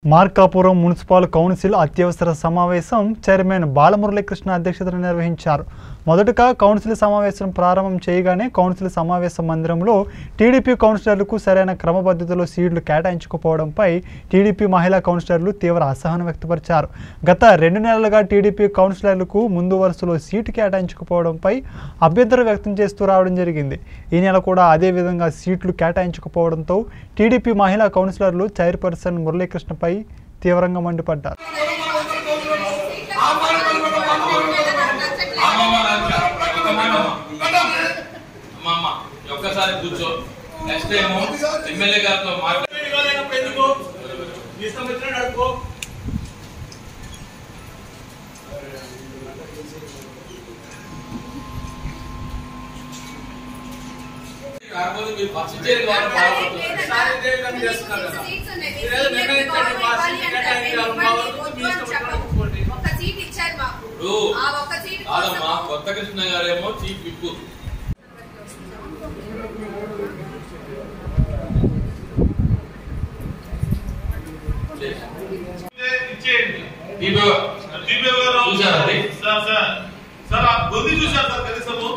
Markapuram municipal council అత్యవసర సమావేశం chairman Balamuralikrishna అధ్యక్షతన నిర్వహించారు మొదటగా కౌన్సిల్ సమావేశం ప్రారంభం చేయగానే కౌన్సిల్ సమావేశ మందిరంలో టీడీపీ కౌన్సిలర్లకు సరైన క్రమపద్ధతిలో సీట్లు కేటాయించకపోవడంపై టీడీపీ మహిళా కౌన్సిలర్లు తీవ్ర అసహనం వ్యక్తపరిచారు గత రెండు నెలలుగా టీడీపీ కౌన్సిలర్లకు ముందు వరుసలో సీటు కేటాయించకపోవడంపై అభ్యంతరం వ్యక్తం చేస్తూ రావడం జరిగింది ఈ నెల కూడా అదే విధంగా సీట్లు కేటాయించకపోవడంతో టీడీపీ మహిళా కౌన్సిలర్లు చైర్పర్సన్ మురళీకృష్ణపై తీవ్రంగా మండిపడ్డారు అమ్మమ్మ ఒక్కసారి కూర్చో నెక్స్ట్ టైం ఎమ్మెల్యే గారితో మాట్లాడి ఇవ్వలేనప్పుడు ఎందుకు ఇష్టం వచ్చినట్టు అడుకో కాకపోతే మీరు ఫస్ట్ ఇచ్చేది వాళ్ళు బాగుంటుంది సార్ ఇదే విధంగా చేస్తున్నారు కదా. మీరేదో నిర్ణయించండి, మా సీట్ కేటాయించాలి, మా వరకు మీ ఇష్టం వచ్చినట్టు ఒప్పుకోండి. ఒక సీట్ ఇచ్చారు మాకు ఇప్పుడు ఆ ఒక్క సీట్ కాదమ్మా కొత్త కృష్ణ గారేమో చీఫ్ విప్పు ఇచ్చేయండి దీపో దీపే గారు చూశారా అది? సార్ సార్ సార్ ఆ గొంతు చూశారు సార్ కనీసము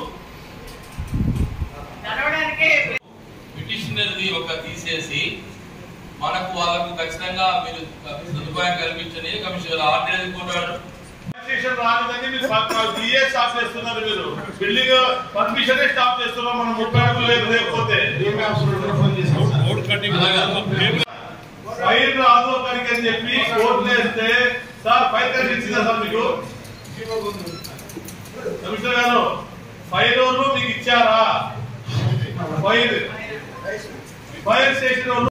పిటిషనర్ది ఒక తీసేసి మనకు వాళ్ళకు ఖచ్చితంగా మీరు సదుపాయం కల్పించని కమిషనర్ ఆర్డర్ కోరాడు పర్మిషన్ రాలేదని మీరు డిఏ స్టాప్ చేస్తున్నారు మీరు బిల్డింగ్ పర్మిషన్ స్టాప్ చేస్తున్నారు మనం ముప్పై అడుగులు లేదు లేకపోతే ఫైల్ రాదు ఒకరికి అని చెప్పి కోర్టు వేస్తే సార్ ఫైల్ కలిసి ఇచ్చిందా సార్ మీకు కమిషనర్ గారు ఫైల్ వాళ్ళు మీకు ఇచ్చారా ఫైల్ ఫైల్ స్టేషన్ వాళ్ళు